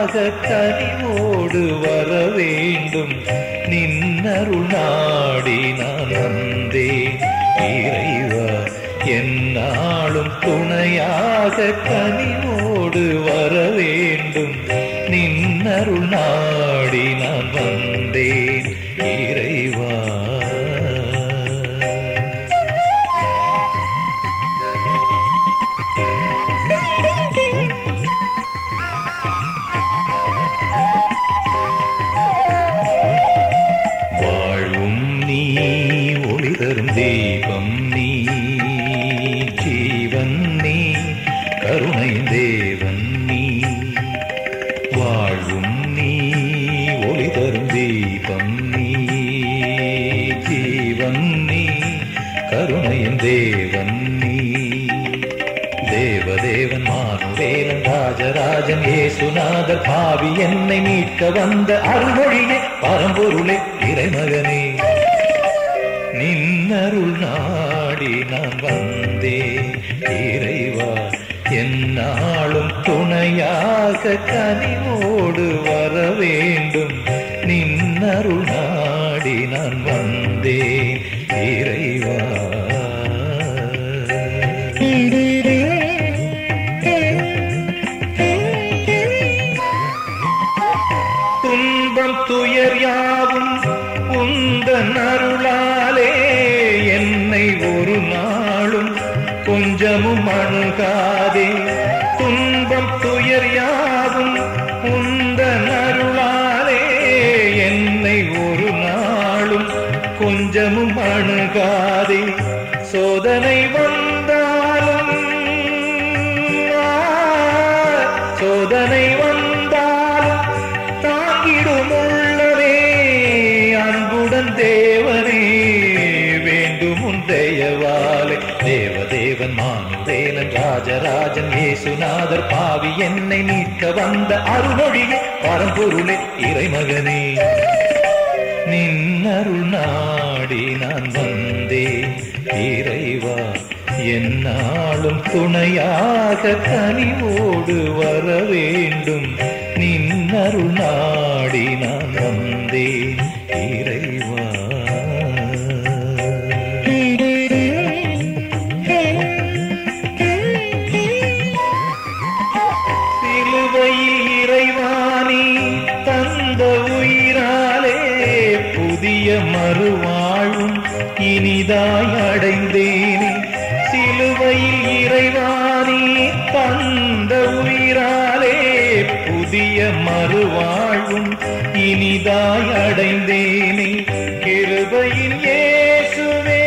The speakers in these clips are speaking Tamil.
துணையாக கனிவோடு வர வேண்டும் நின்னருள் நாடி நான் வந்தேன் இறைவா என்னாலும் துணையாக கனிவோடு வர வேண்டும் நின்னருள் நாடி நான் வந்தேன் இறைவா வாழும் நீ ஒளி தரும் தீபம் நீ ஜீவன் நீ கருணை தேவன் நீ வாழும் நீ ஒளி தரும் தீபம் நீ ஜீவன் நீ கருணையின் தேவன் நீ தேவதேவன் மானுவேலன் ராஜராஜன் ஏசுநாதர் பாவி என்னை மீட்க வந்த அருள்மொழியே பரம்பொருளே இறைமகனே நின்னருள் நாடி நான் வந்தேன் இறைவா என்னாலும் துணையாக கனிவோடு வர வேண்டும் நின்னருள் நாடி நான் வந்தேன் இறைவா துன்பம் துயர் யாவும் உந்தன் அருளாலே என்னை ஒரு நாளும் கொஞ்சமும் அணுகாதே துன்பம் துயர் யாவும் உந்தன் அருளாலே என்னை ஒரு நாளும் கொஞ்சமும் அணுகாதே சோதனை வந்தாலும் ஆ, சோதனை வந்தாலும் தாங்கிடும் உள்ளவே அன்புடன் தேவனே வேண்டும் உன் தயவாலே தேவதேவன் மானுவேலன் ராஜராஜன் ஏசுநாதர் பாவி என்னை மீட்க வந்த அருள்மொழியே பரம்பொருளே இறைமகனே நின்னருள் நாடி நான் வந்தேன் இறைவா என்னாலும் துணையாக கனிவோடு வர வேண்டும் நின்னருள் நாடி நான் வந்தேன் இறைவா சிலுவையில் இறைவாணி தந்த உயிராலே புதிய மறுவாழ்வும் இனிதாய் அடைந்தேனே சிலுவையில் இறைவாணி தந்த உயிராலே புதிய மறுவாழ்வும் இனிதாய் அடைந்தேனே கிருபையின் இயேசுவே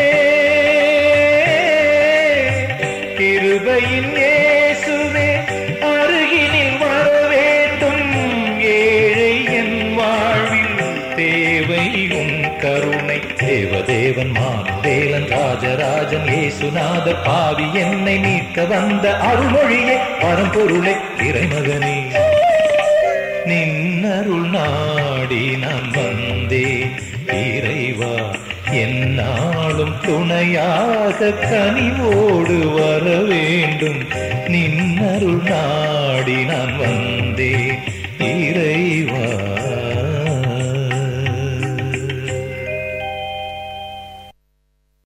கிருபையின் இயேசுவே அருகினில் வர வேண்டும் ஏழை என் வாழ்வில் தேவை உன் கருணை தேவதேவன் மானுவேலன் ராஜராஜன் ஏசுநாதர் பாவி என்னை மீட்க வந்த அருள்மொழியே பரம்பொருளே இறைமகனே நின்னருள் நாடி நான் வந்தேன் இறைவா என்னாலும் துணையாக கனிவோடு வர வேண்டும் நின்னருள் நாடி நான் வந்தேன் இறைவா